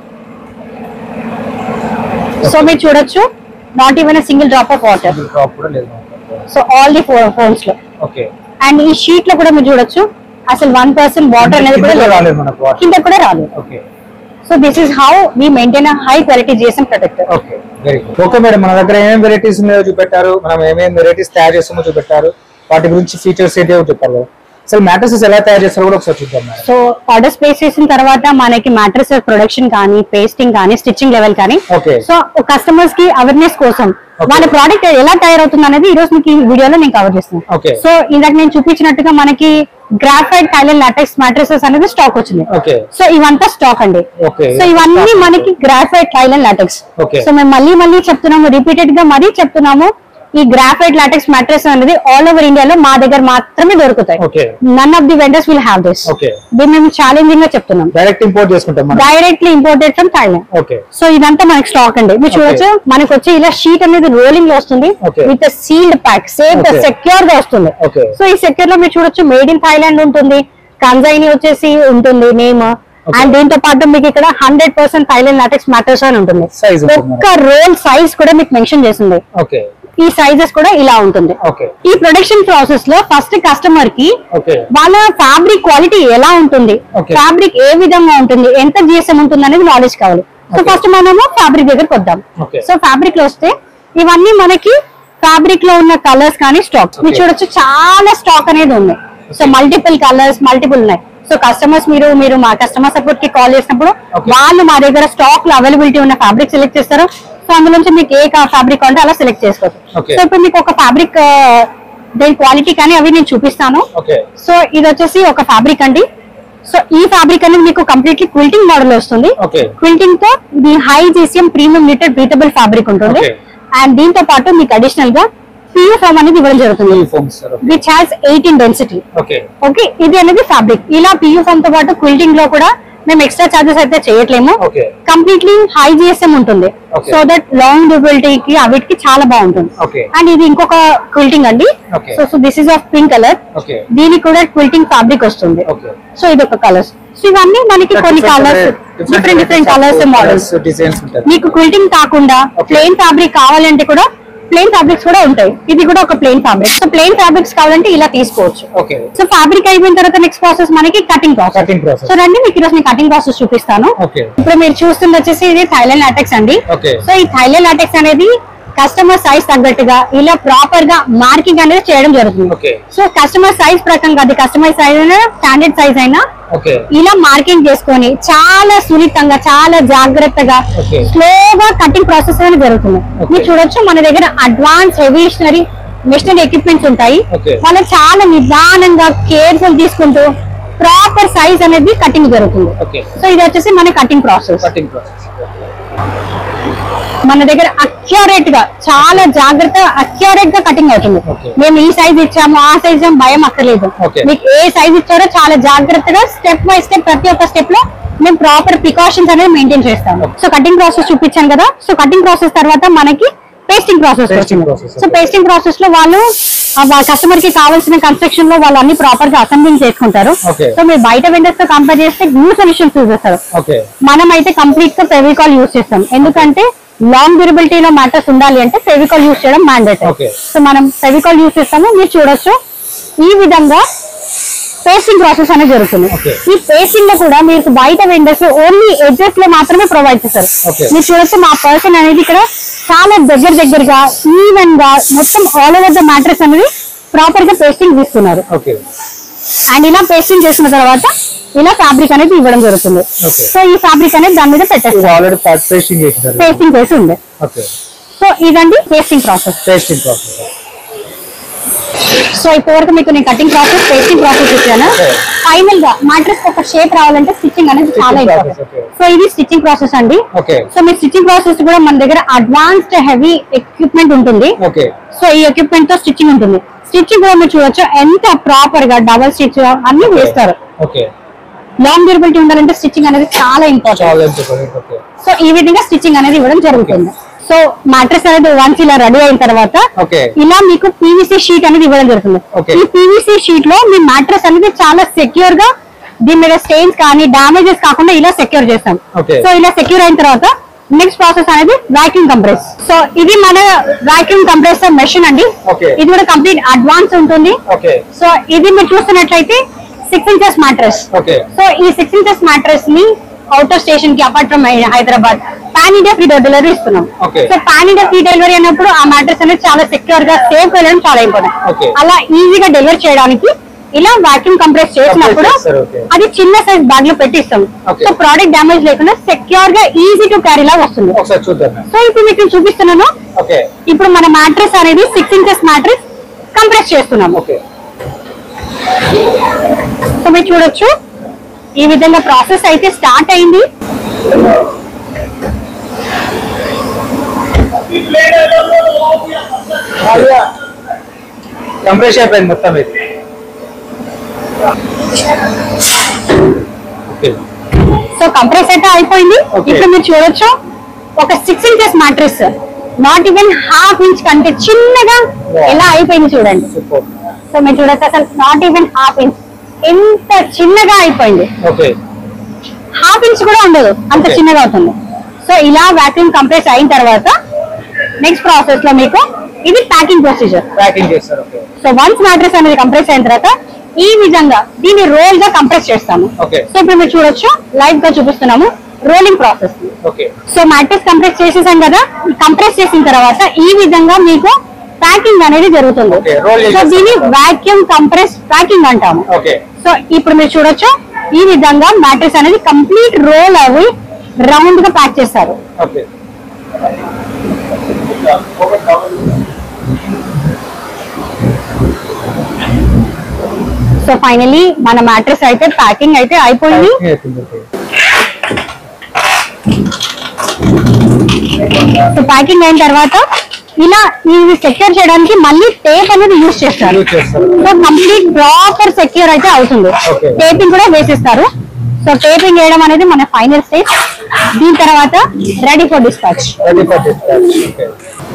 సో మీరు చూడొచ్చు not even single drop of water drop కూడా లేదు so all the four phones లో ఓకే అండ్ ఈ షీట్ లో కూడా మీరు చూడొచ్చు అసలు వన్ పర్సెంట్ వాటర్ అనేది కూడా కిందకి లేదు. రాలేదు మనకు వాటర్ కింద కూడా రాలేదు okay so this is how we maintain high quality GSM protector okay very good okay madam మన దగ్గర ఏమేమి వెరైటీస్ ఉన్నాయో చూపెట్టారు మనం ఏమేమి వెరైటీస్ తయారు చేస్తామో చూపెట్టారు వాటి గురించి ఫీచర్స్ ఏంటో చెప్పారు కదా అసలు మ్యాట్రసెస్ ఎలా తయారు చేస్తారో కూడా ఒకసారి చూద్దాం మేడం సో ఆర్డర్ ప్లేస్ చేసిన తర్వాత మనకి మ్యాట్రస్ ప్రొడక్షన్ కానీ పేస్టింగ్ కానీ స్టిచ్చింగ్ లెవెల్ కానీ ఓకే సో కస్టమర్స్ కి అవేర్నెస్ కోసం Okay. వాళ్ళ ప్రోడక్ట్ ఎలా తయారవుతుంది అనేది ఈ రోజు మీకు ఈ వీడియోలో నేను కవర్ చేస్తాను Okay. సో ఇందాక నేను చూపించినట్టుగా మనకి గ్రాఫైట్ టైలెన్ లాటెక్స్ మ్యాట్రసెస్ అనేది స్టాక్ వచ్చింది ఓకే సో ఇవంతా స్టాక్ అండి Okay. సో ఇవన్నీ మనకి graphite Thailand latex Okay. So మేము మళ్ళీ మళ్ళీ చెప్తున్నాము రిపీటెడ్ గా మరీ చెప్తున్నాము ఈ గ్రాఫైట్ లాటెక్స్ మ్యాట్రస్ అనేది ఆల్ ఓవర్ ఇండియాలో మా దగ్గర మాత్రమే దొరుకుతాయి okay none of the vendors will have this Okay. దీన్ని మేము ఛాలెంజింగ్ గా చెప్తున్నాం డైరెక్ట్ ఇంపోర్ట్ చేసుకుంటాం మనం directly imported from Thailand okay so ఇదంతా మనకి స్టాక్ అండి మీరు చూడొచ్చు మనకి వచ్చి ఇలా షీట్ అనేది రోలింగ్ లో వస్తుంది Okay. With sealed pack safe గా Okay. సెక్యూర్ గా వస్తుంది Okay. సో ఈ సెక్యూర్ లో మీరు చూడొచ్చు మేడ్ ఇన్ థైలాండ్ ఉంటుంది కంజైని వచ్చేసి ఉంటుంది నేమ్ అండ్ దీంతో పాటు మీకు ఇక్కడ hundred percent Thailand latex mattress అని ఉంటుంది Size ఉంటుంది ఒక్క రోల్ సైజ్ కూడా మీకు మెన్షన్ చేసింది ఓకే ఈ సైజెస్ కూడా ఇలా ఉంటుంది ఓకే ఈ ప్రొడక్షన్ ప్రాసెస్ లో ఫస్ట్ కస్టమర్ కి ఓకే వాళ్ళ ఫ్యాబ్రిక్ క్వాలిటీ ఎలా ఉంటుంది Okay. ఫ్యాబ్రిక్ ఏ విధంగా ఉంటుంది ఎంత జిఎస్ఎం ఉంటుంది అనేది నాలెడ్జ్ కావాలి సో Okay. ఫస్ట్ మనము ఫ్యాబ్రిక్ దగ్గరకు వద్దాం Okay. సో ఫ్యాబ్రిక్ లో వస్తే ఇవన్నీ మనకి ఫ్యాబ్రిక్ లో ఉన్న కలర్స్ కానీ స్టాక్ మీరు Okay. చూడొచ్చు చాలా స్టాక్ అనేది ఉంది సో మల్టిపుల్ కలర్స్ మల్టిపుల్ ఉన్నాయి సో కస్టమర్స్ మీరు మీరు మా కస్టమర్ సపోర్ట్ కి కాల్ చేసినప్పుడు Okay. వాళ్ళు మా దగ్గర స్టాక్ లో అవైలబిలిటీ ఉన్న ఫ్యాబ్రిక్ సెలెక్ట్ చేస్తారు సో అందులోంచి మీకు ఏ ఫ్యాబ్రిక్ కావాలంటే అలా సెలెక్ట్ చేసుకోవచ్చు Okay. సో ఇప్పుడు మీకు ఒక ఫ్యాబ్రిక్ దాని క్వాలిటీ కానీ అవి నేను చూపిస్తాను ఓకే సో ఇది వచ్చేసి ఒక ఫ్యాబ్రిక్ అండి సో ఈ ఫ్యాబ్రిక్ అనేది మీకు కంప్లీట్లీ క్విల్టింగ్ మోడల్ వస్తుంది ఓకే క్విల్టింగ్ తో ఇది హై జీసీఎం ప్రీమియం లిటర్ బ్రీతబుల్ ఫ్యాబ్రిక్ ఉంటుంది Okay. అండ్ దీంతో పాటు మీకు అడిషనల్ గా పియూ ఫామ్ అనేది ఇవ్వడం జరుగుతుంది uniform sir which has eighteen density okay okay ఇది అనేది ఫ్యాబ్రిక్ ఇలా పియూ ఫామ్ తో పాటు క్విల్టింగ్ లో కూడా మేము ఎక్స్ట్రా చార్జెస్ అయితే చేయట్లేము ఓకే కంప్లీట్లీ హై జిఎస్ఎం ఉంటుంది Okay. సో దట్ లాంగ్ డ్యూబిలిటీకి అవిటికి చాలా బాగుంటుంది ఓకే అండ్ ఇది ఇంకొక క్విల్టింగ్ అండి Okay. So so this is of pink colour okay దీనికి కూడా క్విల్టింగ్ ఫ్యాబ్రిక్ వస్తుంది ఓకే సో ఇది ఒక కలర్స్ సో ఇవన్నీ మనకి కొన్ని colours different different colours models designs ఉంటాయి మీకు క్విల్టింగ్ కాకుండా Okay. ప్లెయిన్ ఫ్యాబ్రిక్ కావాలంటే కూడా ప్లెయిన్ ఫ్యాబ్రిక్స్ కూడా ఉంటాయి ఇది కూడా ఒక plain fabric so plain fabrics కావాలంటే ఇలా తీసుకోవచ్చు ఓకే సో ఫ్యాబ్రిక్ అయిపోయిన తర్వాత నెక్స్ట్ ప్రాసెస్ మనకి cutting process cutting process so రండి మీకు ఈరోజు నేను కటింగ్ ప్రాసెస్ చూపిస్తాను ఓకే ఇప్పుడు మీరు చూస్తుంది వచ్చేసి ఇది థైలాండ్ లాటెక్స్ అండి ఓకే సో ఈ థైలాండ్ లాటెక్స్ అనేది కస్టమర్ సైజ్ తగ్గట్టుగా ఇలా ప్రాపర్ గా మార్కింగ్ అనేది చేయడం జరుగుతుంది ఓకే సో కస్టమర్ సైజ్ ప్రకారం అది కస్టమర్ సైజ్ అయినా స్టాండర్డ్ సైజ్ అయినా ఓకే ఇలా మార్కింగ్ చేసుకొని చాలా సున్నితంగా చాలా జాగ్రత్తగా Okay. స్లోగా కటింగ్ ప్రాసెస్ అనేది జరుగుతుంది Okay. మీరు చూడొచ్చు మన దగ్గర అడ్వాన్స్ హెవీషనరీ మిషనరీ ఎక్విప్మెంట్స్ ఉంటాయి Okay. వాళ్ళు చాలా నిదానంగా కేర్ఫుల్ తీసుకుంటూ ప్రాపర్ సైజ్ అనేది కటింగ్ జరుగుతుంది ఓకే సో ఇది వచ్చేసి మన కటింగ్ ప్రాసెస్ కటింగ్ ప్రాసెస్ మన దగ్గర అక్యురేట్ గా చాలా జాగ్రత్త అక్యురేట్ గా కటింగ్ అవుతుంది Okay. మేము ఈ సైజ్ ఇచ్చాము ఆ సైజ్ భయం అక్కర్లేదు Okay. మీకు ఏ సైజ్ ఇచ్చారో చాలా జాగ్రత్తగా స్టెప్ బై స్టెప్ ప్రతి ఒక్క స్టెప్ లో మేము ప్రాపర్ ప్రికాషన్స్ అనేది మెయింటైన్ చేస్తాము సో కటింగ్ ప్రాసెస్ చూపించాను కదా సో కటింగ్ ప్రాసెస్ తర్వాత మనకి pasting process Pasting process, so okay. Pasting process లో వాళ్ళు కస్టమర్ కి కావాల్సిన కన్స్ట్రక్షన్ లో వాళ్ళు అన్ని ప్రాపర్ గా అసెంబ్లింగ్ చేసుకుంటారు Okay. సో మీరు బయట వెండర్స్ తో కంపేర్ చేస్తే న్యూ సొల్యూషన్స్ యూజ్ చేస్తారు ఓకే మనం అయితే కంప్లీట్ గా ఫెవికాల్ యూజ్ చేస్తాం ఎందుకంటే లాంగ్ డ్యూరబిలిటీ లో మ్యాటర్స్ ఉండాలి అంటే ఫెవికాల్ యూజ్ చేయడం మ్యాండేట్ Okay. సో మనం ఫెవికాల్ యూజ్ చేస్తాము మీరు చూడొచ్చు ఈ విధంగా పేస్టింగ్ ప్రాసెస్ అనేది జరుగుతుంది Okay. ఈ పేస్టింగ్ లో కూడా మీకు బయట వెండర్స్ ఓన్లీ ఎడ్జెస్ లో మాత్రమే ప్రొవైడ్ చేస్తారు Okay. మీరు చూడొచ్చు మా పర్సన్ అనేది ఇక్కడ చాలా దగ్గర దగ్గరగా ఈవెన్ గా మొత్తం ఆల్ ఓవర్ ద మ్యాటర్స్ అనేది ప్రాపర్ గా పేస్టింగ్ తీసుకున్నారు ఓకే అండ్ ఇలా పేస్టింగ్ చేసిన తర్వాత ఇలా ఫ్యాబ్రిక్ అనేది ఇవ్వడం జరుగుతుంది Okay. సో ఈ ఫ్యాబ్రిక్ అనేది దాని మీద ఇది పెట్టేస్తారు ఆల్రెడీ పేస్టింగ్ చేసినారు పేస్టింగ్ చేసి ఉంది ఓకే సో ఇదండి pasting process pasting process so ఇప్పటి వరకు మీకు నేను కటింగ్ ప్రాసెస్ పేస్టింగ్ ప్రాసెస్ ఇచ్చాను Okay. ఫైనల్ గా మాట్రెస్ ఒక షేప్ రావాలంటే స్టిచ్చింగ్ అనేది Stitching చాలా process, ఇంపార్టెంట్ okay. సో ఇది స్టిచ్చింగ్ ప్రాసెస్ అండి ఓకే సో మీ స్టిచ్చింగ్ ప్రాసెస్ కూడా మన దగ్గర అడ్వాన్స్డ్ హెవీ ఎక్విప్మెంట్ ఉంటుంది ఓకే సో ఈ ఎక్విప్మెంట్ తో స్టిచ్చింగ్ ఉంటుంది స్టిచ్చింగ్ కూడా మీరు చూడొచ్చు ఎంత ప్రాపర్ గా డబల్ స్టిచ్ అన్ని వేస్తారు ఓకే లాంగ్ డ్యూరబిలిటీ ఉండాలంటే స్టిచ్చింగ్ అనేది చాలా ఇంపార్టెంట్ చాలా ఇంపార్టెంట్ ఓకే సో ఈ విధంగా స్టిచ్చింగ్ అనేది ఇవ్వడం జరుగుతుంది సో మ్యాట్రెస్ అనేది వన్స్ ఇలా రెడీ అయిన తర్వాత ఓకే ఇలా మీకు పీవీసీ షీట్ అనేది ఇవ్వడం జరుగుతుంది Okay. ఈ పీవీసీ షీట్ లో మీ మ్యాట్రెస్ అనేది చాలా సెక్యూర్ గా దీని మీద స్టెయిన్స్ కానీ డామేజెస్ కాకుండా ఇలా సెక్యూర్ చేస్తాం Okay. సో ఇలా సెక్యూర్ అయిన తర్వాత నెక్స్ట్ ప్రాసెస్ అనేది వాక్యూమ్ కంప్రెస్ సో ఇది మన వాక్యూమ్ కంప్రెసర్ మెషిన్ అండి Okay. ఇది కూడా కంప్లీట్ అడ్వాన్స్ ఉంటుంది ఓకే సో ఇది మీరు చూస్తున్నట్లయితే six inches mattress okay so ఈ సిక్స్ ఇంచెస్ మ్యాట్రెస్ ని అవుటర్ స్టేషన్ కి apart from Hyderabad pan India free delivery ఇస్తున్నాం Okay. So pan India free delivery అన్నప్పుడు ఆ మ్యాట్రెస్ అనేది చాలా సెక్యూర్ గా సేఫ్ వెళ్ళడం చాలా Okay. ఇంపార్టెంట్ అలా ఈజీగా డెలివరీ చేయడానికి ఇలా వాక్యూమ్ కంప్రెస్ చేసినప్పుడు చేస్తారు, okay. అది చిన్న సైజ్ బ్యాగ్ లో పెట్టిస్తాం Okay. సో ప్రోడక్ట్ డ్యామేజ్ లేకుండా సెక్యూర్ గా ఈజీ టు క్యారీ లాగా వస్తుంది ఒకసారి చూద్దాం మ్యామ్ సో ఇప్పుడు మీకు నేను చూపిస్తున్నాను ఓకే ఇప్పుడు మన మ్యాట్రెస్ అనేది సిక్స్ ఇంచెస్ మ్యాట్రెస్ కంప్రెస్ చేస్తున్నాము ఓకే సో మీరు చూడొచ్చు ఈ విధంగా ప్రాసెస్ అయితే స్టార్ట్ అయింది కంప్రెస్ అయిపోయింది మొత్తం ఇది ఓకే సో కంప్రెస్ అయితే అయిపోయింది Okay. ఇప్పుడు మీరు చూడొచ్చు ఒక six inches mattress not even half inch కంటే చిన్నగా Wow. ఎలా అయిపోయింది చూడండి సూపర్ సో మీరు చూడొచ్చు అసలు నాట్ ఈవెన్ హాఫ్ ఇంచ్ ఎంత చిన్నగా అయిపోయింది ఓకే హాఫ్ ఇంచ్ కూడా ఉండదు అంత Okay. చిన్నగా అవుతుంది సో ఇలా వ్యాక్యూమ్ కంప్రెస్ అయిన తర్వాత నెక్స్ట్ ప్రాసెస్ లో మీకు ఇది ప్యాకింగ్ ప్రొసీజర్ ప్యాకింగ్ చేస్తారు ఓకే సో వన్స్ మ్యాట్రెస్ అనేది కంప్రెస్ అయిన తర్వాత ఈ విధంగా దీన్ని రోల్ గా కంప్రెస్ చేస్తాము Okay. సో ఇప్పుడు మీరు చూడొచ్చు లైవ్ గా చూపిస్తున్నాము rolling process okay so mattress compress చేసేసాం కదా కంప్రెస్ చేసిన తర్వాత ఈ విధంగా మీకు ప్యాకింగ్ అనేది జరుగుతుంది Okay, roll సో చేసేస్తాం. దీన్ని వాక్యూమ్ కంప్రెస్ ప్యాకింగ్ అంటాము ఓకే సో ఇప్పుడు మీరు చూడొచ్చు ఈ విధంగా మ్యాట్రెస్ అనేది కంప్లీట్ రోల్ అవి రౌండ్ గా ప్యాక్ చేస్తారు ఓకే సో ఫైనలీ మన మ్యాట్రెస్ అయితే ప్యాకింగ్ అయితే అయిపోయింది అయిపోయింది, okay. సో ప్యాకింగ్ అయిన తర్వాత ఇలా ఇది సెక్యూర్ చేయడానికి మళ్ళీ టేప్ అనేది యూజ్ చేస్తారు Use చేస్తారు. సో కంప్లీట్ ప్రాపర్ సెక్యూర్ అయితే అవుతుంది Okay. టేపింగ్ కూడా వేసిస్తారు సో టేపింగ్ వేయడం అనేది మన ఫైనల్ స్టేజ్ దీని తర్వాత ready for dispatch Ready for dispatch. Okay.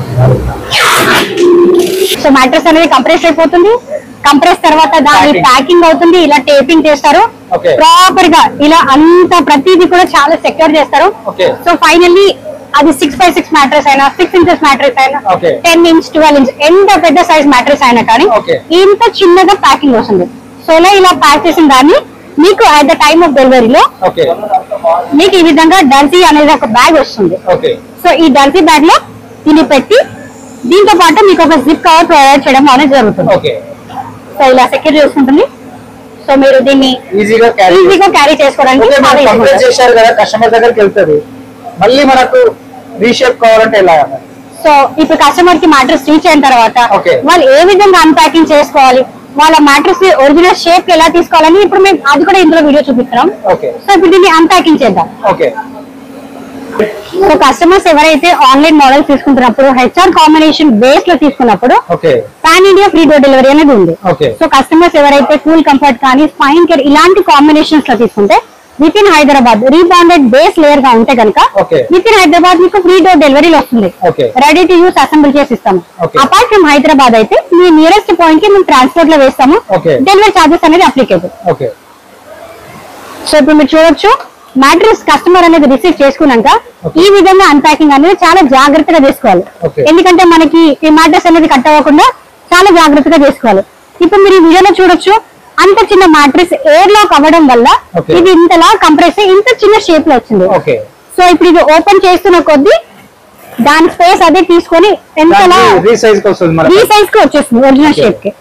So mattress అనేది కంప్రెస్ అయిపోతుంది కంప్రెస్ తర్వాత దాని Packing. ప్యాకింగ్ అవుతుంది ఇలా టేపింగ్ చేస్తారు Okay. ప్రాపర్ గా ఇలా అంత ప్రతిదీ కూడా చాలా సెక్యూర్ చేస్తారు Okay. సో ఫైనల్లీ అది సిక్స్ బై సిక్స్ మ్యాట్రెస్ అయినా సిక్స్ ఇంచెస్ మ్యాట్రెస్ అయినా Okay. Ten inch twelve inch ఎంత పెద్ద సైజ్ మ్యాట్రెస్ అయినా కానీ Okay. ఇంత చిన్నగా ప్యాకింగ్ వస్తుంది సో ఇలా ఇలా ప్యాక్ చేసిన దాన్ని మీకు అట్ ద టైమ్ ఆఫ్ డెలివరీలో Okay. మీకు ఈ విధంగా డర్సీ అనేది ఒక బ్యాగ్ వస్తుంది Okay. సో ఈ డర్సీ బ్యాగ్ లో దీన్ని పెట్టి దీంతో పాటు మీకు ఒక జిప్ కవర్ ప్రొవైడ్ చేయడం అనేది జరుగుతుంది Okay. సో ఇలా సెక్యూర్ చేసుకుంటుంది సో మీరు దీన్ని ఈజీగా క్యారీ ఈజీగా క్యారీ చేసుకోవడానికి ఓకే చాలా మనం easy కంప్లీట్ ఉంటుంది. చేశారు కదా కస్టమర్ దగ్గరికి వెళ్తుంది మళ్ళీ మనకు రీషేప్ కావాలంటే ఎలా సో ఇప్పుడు కస్టమర్ కి మ్యాట్రెస్ రీచ్ అయిన తర్వాత Okay. వాళ్ళు ఏ విధంగా అన్పాకింగ్ చేసుకోవాలి వాళ్ళ మ్యాట్రెస్ ఒరిజినల్ షేప్ ఎలా తీసుకోవాలని ఇప్పుడు మేము అది కూడా ఇందులో వీడియో చూపిస్తున్నాం ఓకే సో ఇప్పుడు దీన్ని అన్పాకింగ్ చేద్దాం ఓకే సో కస్టమర్స్ ఎవరైతే ఆన్లైన్ మోడల్స్ తీసుకుంటున్నప్పుడు హెచ్ఆర్ కాంబినేషన్ బేస్ లో తీసుకున్నప్పుడు okay pan India free door delivery అనేది ఉంది ఓకే సో కస్టమర్స్ ఎవరైతే కూల్ కంఫర్ట్ కానీ స్పైన్ కేర్ ఇలాంటి కాంబినేషన్స్ లో తీసుకుంటే with in Hyderabad rebonded base layer గా ఉంటే కనుక Okay. విత్ ఇన్ హైదరాబాద్ మీకు ఫ్రీ డోర్ డెలివరీలో వస్తుంది Okay. Ready to use assemble చేసి ఇస్తాము Okay. అపార్ట్ ఫ్రమ్ హైదరాబాద్ అయితే మీ నియరెస్ట్ పాయింట్ కి మేము ట్రాన్స్పోర్ట్ లో వేస్తాము Okay. డెలివరీ చార్జెస్ అనేది అప్లికేబుల్ ఓకే సో ఇప్పుడు మీరు చూడొచ్చు మ్యాట్రెస్ కస్టమర్ అనేది రిసీవ్ చేసుకున్నాక ఈ విధంగా అన్పాకింగ్ అనేది చాలా జాగ్రత్తగా చేసుకోవాలి Okay. ఎందుకంటే మనకి ఈ మ్యాట్రెస్ అనేది కట్ అవ్వకుండా చాలా జాగ్రత్తగా చేసుకోవాలి ఇప్పుడు మీరు ఈ వీడియోలో చూడొచ్చు అంత చిన్న మ్యాట్రెస్ ఎయిర్ లాక్ అవ్వడం వల్ల Okay. ఇది ఇంతలా కంప్రెస్ అయ్యి ఇంత చిన్న షేప్ లో వచ్చింది ఓకే సో ఇప్పుడు ఇది ఓపెన్ చేస్తున్న కొద్దీ దాని స్పేస్ అదే తీసుకొని ఎంతలా రీసైజ్ కి వస్తుంది ఈ మనకి సైజ్ కి వచ్చేస్తుంది ఒరిజినల్ Okay. షేప్ కి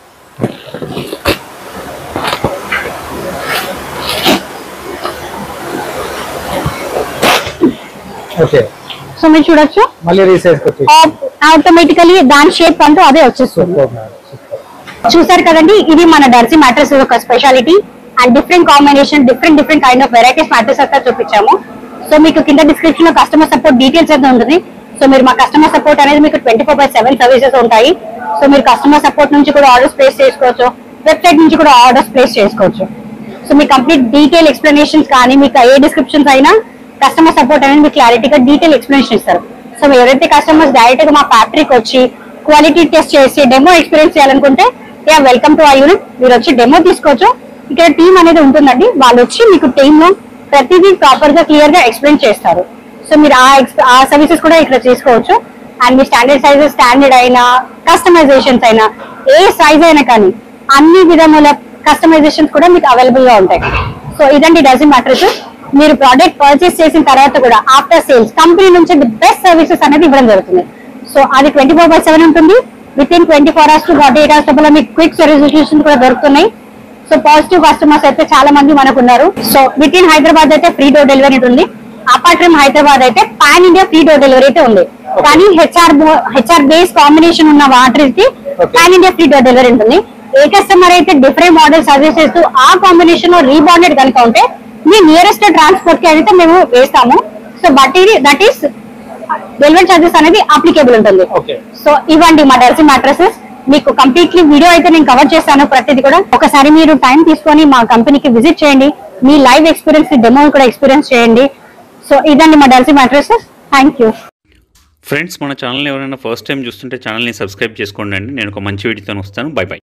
ఓకే సో మీరు చూడొచ్చు మళ్ళీ రీసైజ్ కి వచ్చేసి ఆటోమేటికలీ దాని షేప్ అంటూ అదే వచ్చేస్తుంది సూపర్ మేడం సూపర్ చూసారు కదండి ఇది మన డర్సీ మ్యాట్రెస్ ఒక speciality and different combination different different kind of varieties mattress అయితే చూపించాము సో మీకు కింద డిస్క్రిప్షన్ లో కస్టమర్ సపోర్ట్ డీటెయిల్స్ అయితే ఉంటుంది సో మీరు మా కస్టమర్ సపోర్ట్ అనేది మీకు twenty four by seven services ఉంటాయి సో మీరు కస్టమర్ సపోర్ట్ నుంచి కూడా ఆర్డర్స్ ప్లేస్ చేసుకోవచ్చు వెబ్సైట్ నుంచి కూడా ఆర్డర్స్ ప్లేస్ చేసుకోవచ్చు సో మీ కంప్లీట్ డీటెయిల్ ఎక్స్ప్లెనేషన్స్ కానీ మీకు ఏ డిస్క్రిప్షన్స్ అయినా కస్టమర్ సపోర్ట్ అనేది మీకు క్లారిటీగా డీటెయిల్ ఎక్స్ప్లెనేషన్ ఇస్తారు సో ఎవరైతే కస్టమర్స్ డైరెక్ట్ గా మా ఫ్యాక్టరీకి వచ్చి క్వాలిటీ టెస్ట్ చేసి డెమో ఎక్స్పీరియన్స్ చేయాలనుకుంటే యా వెల్కమ్ టు ఆ యూనిట్ మీరు వచ్చి డెమో తీసుకోవచ్చు ఇక్కడ టీం అనేది ఉంటుందండి వాళ్ళు వచ్చి మీకు టీమ్ లో ప్రతిదీ ప్రాపర్ గా క్లియర్ గా ఎక్స్ప్లెయిన్ చేస్తారు సో మీరు ఆ ex- ఆ సర్వీసెస్ కూడా ఇక్కడ తీసుకోవచ్చు అండ్ మీ స్టాండర్డ్ సైజెస్ స్టాండర్డ్ అయినా కస్టమైజేషన్స్ అయినా ఏ సైజ్ అయినా కానీ అన్ని విధముల కస్టమైజేషన్స్ కూడా మీకు అవైలబుల్ గా ఉంటాయి సో ఇదండి డజన్ మ్యాట్రెస్ మీరు ప్రోడక్ట్ పర్చేస్ చేసిన తర్వాత కూడా ఆఫ్టర్ సేల్స్ కంపెనీ నుంచి ది బెస్ట్ సర్వీసెస్ అనేది ఇవ్వడం జరుగుతుంది సో అది ట్వంటీ ఫోర్ బై సెవెన్ ఉంటుంది within twenty four hours to forty eight hours లోపల మీకు క్విక్ సొల్యూషన్స్ కూడా దొరుకుతున్నాయి సో పాజిటివ్ కస్టమర్స్ అయితే చాలా మంది మనకు ఉన్నారు సో విత్ ఇన్ హైదరాబాద్ అయితే ఫ్రీ డోర్ డెలివరీ ఉంది అపార్ట్ ఫ్రమ్ హైదరాబాద్ అయితే pan India free door delivery అయితే ఉంది కానీ హెచ్ఆర్ హెచ్ఆర్ బేస్ కాంబినేషన్ ఉన్న వాటర్ కి Okay. Pan India free door delivery ఉంటుంది ఏ కస్టమర్ అయితే డిఫరెంట్ మోడల్ సర్వీస్ చేస్తూ ఆ కాంబినేషన్ లో రీబాండెడ్ కనుక ఉంటే మీ నియరెస్ట్ ట్రాన్స్పోర్ట్ కి అయితే మేము వేస్తాము సో బట్ ఇది దట్ ఈస్ డెలివరీ చార్జెస్ అనేది అప్లికేబుల్ ఉంటుంది ఓకే సో ఇవ్వండి మా డర్సీ మ్యాట్రసెస్ మీకు కంప్లీట్లీ వీడియో అయితే నేను కవర్ చేస్తాను ప్రతిదీ కూడా ఒకసారి మీరు టైం తీసుకొని మా కంపెనీకి విజిట్ చేయండి మీ లైవ్ ఎక్స్పీరియన్స్ డెమో కూడా ఎక్స్పీరియన్స్ చేయండి సో ఇదండి మా డర్సీ మ్యాట్రసెస్ థ్యాంక్ యూ ఫ్రెండ్స్ మన ఛానల్ ఎవరైనా ఫస్ట్ టైం చూస్తుంటే ఛానల్ని సబ్స్క్రైబ్ చేసుకోండి అండి నేను ఒక మంచి వీడియోతో వస్తాను బై బై